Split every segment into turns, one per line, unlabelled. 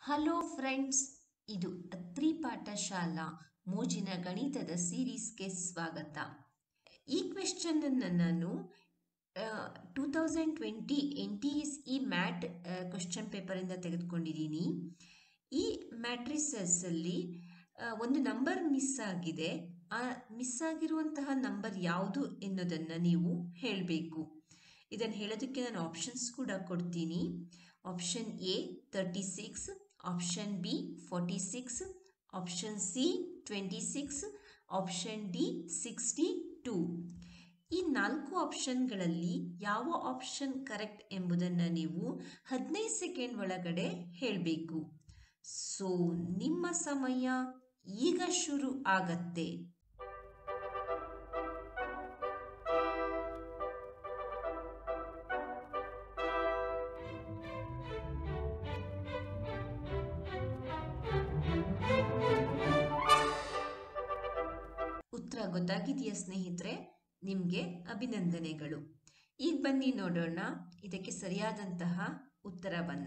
hello friends ಇದು ಅತ್ರಿ ಪಾಠಶಾಲಾ ಮೋಜಿನ ಗಣಿತದ ಸೀರೀಸ್ಗೆ ಸ್ವಾಗತ ಈ ಕ್ವೆಶ್ಚನ್ ಅನ್ನು ನಾನು two thousand twenty N T S E MAT question ಪೇಪರಿಂದ ತೆಗೆದುಕೊಂಡಿದ್ದೀನಿ ಈ ಮ್ಯಾಟ್ರಿಸಸ್ಸಲ್ಲಿ ಒಂದು ನಂಬರ್ ಮಿಸ್ ಆಗಿದೆ ಆ ಮಿಸ್ ಆಗಿರುವಂತಹ ನಂಬರ್ ಯಾವುದು ಎನ್ನುವುದನ್ನು ನೀವು ಹೇಳಬೇಕು ಇದನ್ನು ಹೇಳೋದಕ್ಕೆ ನಾನು ಆಪ್ಷನ್ಸ್ ಕೂಡ ಕೊಡ್ತೀನಿ option A thirty six option B forty six option C twenty six option D sixty two ಈ ನಾಲ್ಕು ಆಪ್ಷನ್ಗಳಲ್ಲಿ ಯಾವ ಆಪ್ಷನ್ ಕರೆಕ್ಟ್ ಎಂಬುದನ್ನು ನೀವು ಹದಿನೈದು ಸೆಕೆಂಡ್ ಒಳಗಡೆ ಹೇಳಬೇಕು ಸೊ ನಿಮ್ಮ ಸಮಯ ಈಗ ಶುರು ಆಗತ್ತೆ ಉತ್ತರ ಗೊತ್ತಾಗಿದೆಯಾ ಸ್ನೇಹಿತರೆ ನಿಮಗೆ ಅಭಿನಂದನೆಗಳು ಈಗ ಬನ್ನಿ ನೋಡೋಣ ಇದಕ್ಕೆ ಸರಿಯಾದಂತಹ ಉತ್ತರವನ್ನ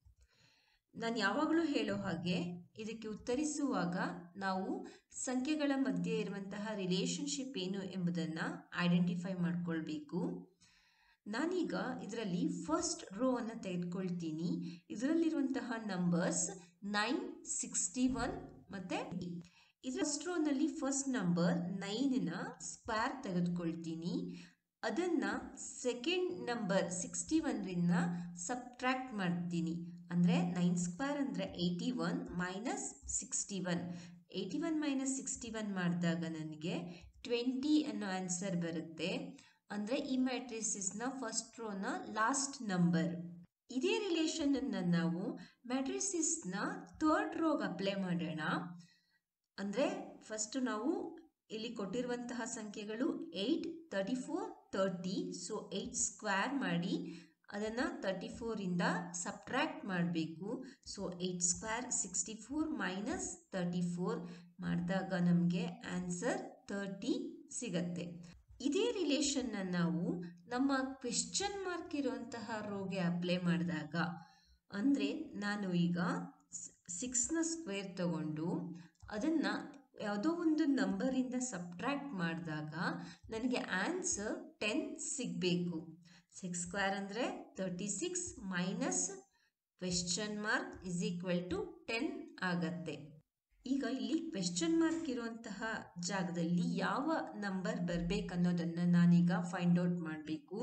ನಾನು ಯಾವಾಗಲೂ ಹೇಳೋ ಹಾಗೆ ಇದಕ್ಕೆ ಉತ್ತರಿಸುವಾಗ ನಾವು ಸಂಖ್ಯೆಗಳ ಮಧ್ಯೆ ಇರುವಂತಹ ರಿಲೇಶನ್ಶಿಪ್ ಏನು ಎಂಬುದನ್ನು ಐಡೆಂಟಿಫೈ ಮಾಡ್ಕೊಳ್ಬೇಕು ನಾನೀಗ ಇದರಲ್ಲಿ ಫಸ್ಟ್ ರೋ ಅನ್ನು ತೆಗೆದುಕೊಳ್ತೀನಿ ಇದರಲ್ಲಿರುವಂತಹ ನಂಬರ್ಸ್ ನೈನ್ ಸಿಕ್ಸ್ಟಿ ಒನ್ ಮತ್ತು ಇದರ ಫಸ್ಟ್ ರೋನಲ್ಲಿ ಫಸ್ಟ್ ನಂಬರ್ ನೈನ್ನ ಸ್ಕ್ವೇರ್ ತೆಗೆದುಕೊಳ್ತೀನಿ ಅದನ್ನು ಸೆಕೆಂಡ್ ನಂಬರ್ ಸಿಕ್ಸ್ಟಿ ಒನ್ರಿಂದ ಸಬ್ಟ್ರ್ಯಾಕ್ಟ್ ಮಾಡ್ತೀನಿ ಅಂದರೆ ನೈನ್ ಸ್ಕ್ವೇರ್ ಅಂದರೆ eighty one minus sixty one eighty one minus sixty one ಮಾಡಿದಾಗ ನನಗೆ ಟ್ವೆಂಟಿ ಅನ್ನೋ ಆನ್ಸರ್ ಬರುತ್ತೆ ಅಂದರೆ ಈ ಮ್ಯಾಟ್ರಿಸಿಸ್ನ ಫಸ್ಟ್ ರೋನ ಲಾಸ್ಟ್ ನಂಬರ್ ಇದೇ ರಿಲೇಷನನ್ನು ನಾವು ಮ್ಯಾಟ್ರಿಸಿಸ್ನ ಥರ್ಡ್ ರೋಗೆ ಅಪ್ಲೈ ಮಾಡೋಣ ಅಂದರೆ ಫಸ್ಟ್ ನಾವು ಇಲ್ಲಿ ಕೊಟ್ಟಿರುವಂತಹ ಸಂಖ್ಯೆಗಳು eight thirty four thirty so eight square ಮಾಡಿ ಅದನ್ನು ತರ್ಟಿ ಫೋರಿಂದ ಸಬ್ಟ್ರ್ಯಾಕ್ಟ್ ಮಾಡಬೇಕು so eight square sixty four minus thirty four ಮಾಡಿದಾಗ ನಮಗೆ ಆನ್ಸರ್ ತರ್ಟಿ ಸಿಗತ್ತೆ ಇದೇ ರಿಲೇಷನ್ನ ನಾವು ನಮ್ಮ ಕ್ವೆಶ್ಚನ್ ಮಾರ್ಕ್ ಇರುವಂತಹ ರೋಗೆ ಅಪ್ಲೈ ಮಾಡಿದಾಗ ಅಂದರೆ ನಾನು ಈಗ ಸಿಕ್ಸ್ನ ಸ್ಕ್ವೇರ್ ತಗೊಂಡು ಅದನ್ನು ಯಾವುದೋ ಒಂದು ನಂಬರಿಂದ ಸಬ್ಟ್ರ್ಯಾಕ್ಟ್ ಮಾಡಿದಾಗ ನನಗೆ ಆನ್ಸರ್ ಟೆನ್ ಸಿಗಬೇಕು ಸಿಕ್ಸ್ ಸ್ಕ್ವೇರ್ ಅಂದರೆ thirty six minus question mark is equal to ten ಆಗತ್ತೆ ಈಗ ಇಲ್ಲಿ ಕ್ವೆಶ್ಚನ್ ಮಾರ್ಕ್ ಇರುವಂತಹ ಜಾಗದಲ್ಲಿ ಯಾವ ನಂಬರ್ ಬರಬೇಕನ್ನೋದನ್ನು ನಾನೀಗ ಫೈಂಡ್ ಔಟ್ ಮಾಡಬೇಕು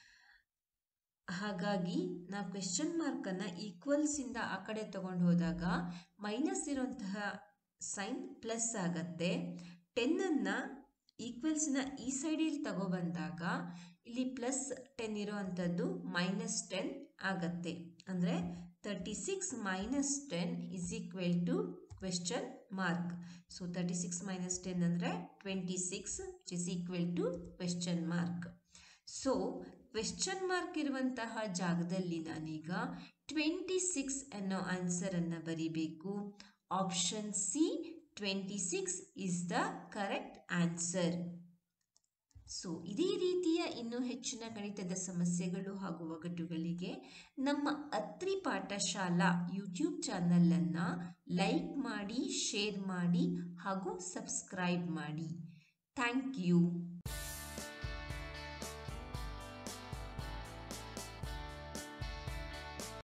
ಹಾಗಾಗಿ ನಾವು ಕ್ವೆಶ್ಚನ್ ಮಾರ್ಕನ್ನು ಈಕ್ವಲ್ಸಿಂದ ಆ ಕಡೆ ತಗೊಂಡು ಹೋದಾಗ ಮೈನಸ್ ಇರುವಂತಹ ಸೈನ್ ಪ್ಲಸ್ ಆಗತ್ತೆ ಟೆನ್ನನ್ನು ಈಕ್ವಲ್ಸ್ನ ಈ ಸೈಡಲ್ಲಿ ತಗೊಬಂದಾಗ ಇಲ್ಲಿ ಪ್ಲಸ್ ಟೆನ್ ಇರೋವಂಥದ್ದು ಮೈನಸ್ ಟೆನ್ ಆಗತ್ತೆ ಅಂದರೆ thirty six minus ten is equal to question mark so thirty six minus ten ಅಂದರೆ twenty six is equal to question mark so question mark ಇರುವಂತಹ ಜಾಗದಲ್ಲಿ ನಾನೀಗ ಟ್ವೆಂಟಿ ಸಿಕ್ಸ್ ಅನ್ನೋ ಆನ್ಸರನ್ನು ಬರಿಬೇಕು option C twenty six is the correct answer so ಇದೇ ರೀತಿಯ ಇನ್ನೂ ಹೆಚ್ಚಿನ ಗಣಿತದ ಸಮಸ್ಯೆಗಳು ಹಾಗೂ ಒಗಟುಗಳಿಗೆ ನಮ್ಮ ಅತ್ರಿ ಪಾಠಶಾಲಾ ಯೂಟ್ಯೂಬ್ ಚಾನಲನ್ನು ಲೈಕ್ ಮಾಡಿ ಶೇರ್ ಮಾಡಿ ಹಾಗೂ ಸಬ್ಸ್ಕ್ರೈಬ್ ಮಾಡಿ ಥ್ಯಾಂಕ್ ಯು